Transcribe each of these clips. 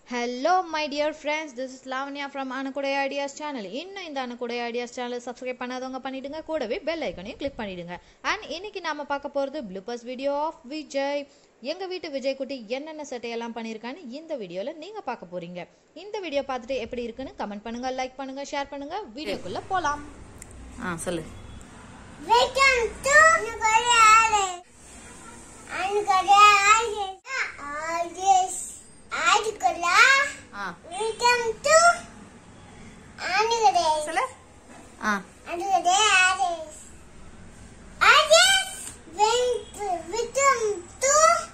Hello my dear friends this is Lavanya from அனுக்குடைய ideas channel இன்னும் இந்த அனுக்குடைய ஐடியாஸ் சேனல் சப்ஸ்கிரைப் பண்ணாதவங்க பண்ணிடுங்க கூடவே பெல் ஐக்கனையும் கிளிக் பண்ணிடுங்க அண்ட் இன்னைக்கு நாம பார்க்க போகிறது ப்ளூபர்ஸ் வீடியோ ஆஃப் விஜய் எங்கள் வீட்டு விஜய் குட்டி என்னென்ன சட்டையெல்லாம் பண்ணியிருக்கான்னு இந்த வீடியோவில் நீங்கள் பார்க்க போறீங்க இந்த வீடியோ பார்த்துட்டு எப்படி இருக்குன்னு கமெண்ட் பண்ணுங்க லைக் பண்ணுங்க ஷேர் பண்ணுங்க வீடியோக்குள்ளே போகலாம் ஆ சொல்லு Welcome to Anukare Anukare Artist Article ah Welcome to Anukare சொல்லு ஆ Anukare Artist Artist Welcome to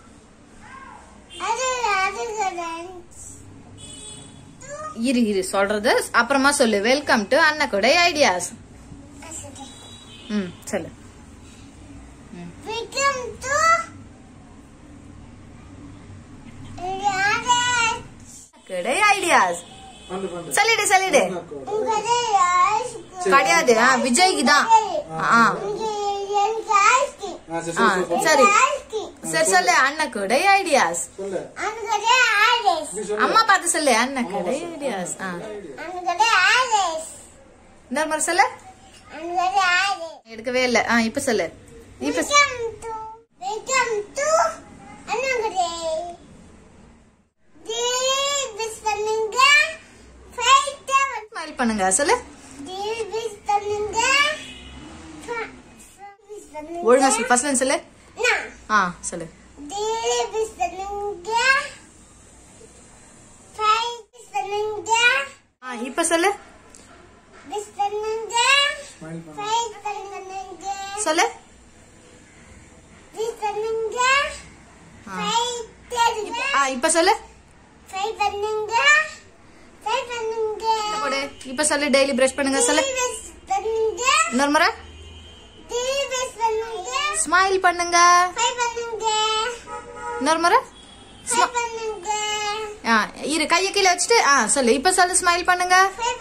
Anukare இரு இரு சொல்றது அப்புறமா சொல்லு வெல்கம் டு அன்னக்குடை ஐடியாஸ் ம் சொல்லு Welcome to Artist கடை ஐடியாஸ் சொல்லிடு சொல்லிடு உங்களே கிடையாது ஆ விஜய்க்கு தான் ஆ ஆ சரி சரி சொல்லு அன்னக்குடை ஐடியாஸ் அம்மா பார்த்து சொல்லு அன்னக்குடை ஐடியாஸ் ஆ இன்னொரு முறை சொல்லு எடுக்கவே இல்ல ஆ இப்ப சொல்லு இப்ப ஸ்மைல் பண்ணுங்க சொல்லு ஒழுங்கா சொல்லு ஃபர்ஸ்ட் சொல்லு ஆ சொல்லு ஆ இப்ப சொல்லு சொல்லு ஆ. இப்ப- ஆ இப்ப சொல்லு இந்த போடு இப்ப சொல்லு டெய்லி பிரஷ் பண்ணுங்க சொல்லு இன்னொரு முறை ஸ்மைல் பண்ணுங்க இன்னொரு முறை Smi- ஆ இரு கைய கீழே வச்சுட்டு ஆ சொல்லு இப்ப சொல்லு ஸ்மைல் பண்ணுங்க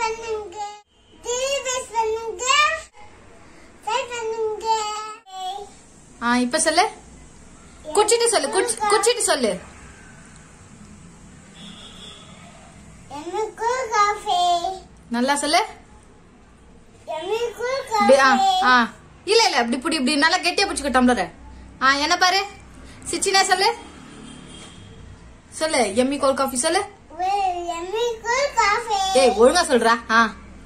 ஆ இப்ப சொல்லு குச்சிட்டு சொல்லு குச்சி- குச்சிட்டு சொல்லு நல்லா சொல்லு இப்படி, ஆ ஆ இல்ல இல்ல இப்படி இப்படி இப்படி நல்லா கெட்டியா பிடிச்சுக்க டம்ளர ஆ என்ன பாரு சிச்சினா சொல்லு சொல்லு எம்மி கோல் காஃபி சொல்லு ஏய் ஒழுங்கா சொல்றா ஆ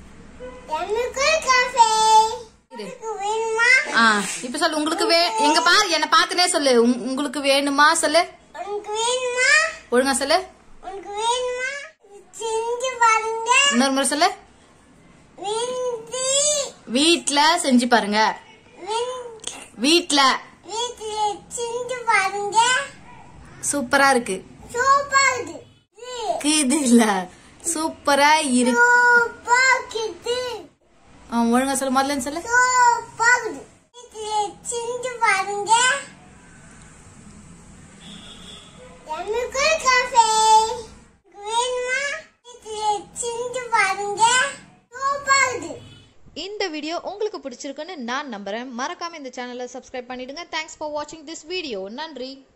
இரு. வேணுமா ஆ இப்ப சொல்லு உங்களுக்கு வே எங்க பாரு என்ன பாத்துனே சொல்லு உங்- உங்களுக்கு வேணுமா சொல்லு உனக்கு வேணுமா ஒழுங்கா சொல்லு உனக்கு வேணுமா செஞ்சு பாருங்க இன்னொரு முறை சொல்லு வெந்தி வீட்ல செஞ்சு பாருங்க வீட்ல வீட்டுல செஞ்சு பாருங்க சூப்பரா இருக்கு சூப்பாகுது இது இல்ல சூப்பரா இருக்கு சூப்பாக்குது ஆ, ஒழுங்கா சொல்லு முதல்ல சொல்லு சூப்பாகுது வீட்டுல செஞ்சு பாருங்க எம்மிக்குள் காஃபே வேணுமா வீட்டுல செஞ்சு பாருங்க சூப்பாகுது இந்த வீடியோ உங்களுக்கு பிடிச்சிருக்குன்னு நான் நம்புறேன் மறக்காம இந்த சேனலை சப்ஸ்கிரைப் பண்ணிடுங்க தேங்க்ஸ் ஃபார் வாட்சிங் திஸ் வீடியோ நன்றி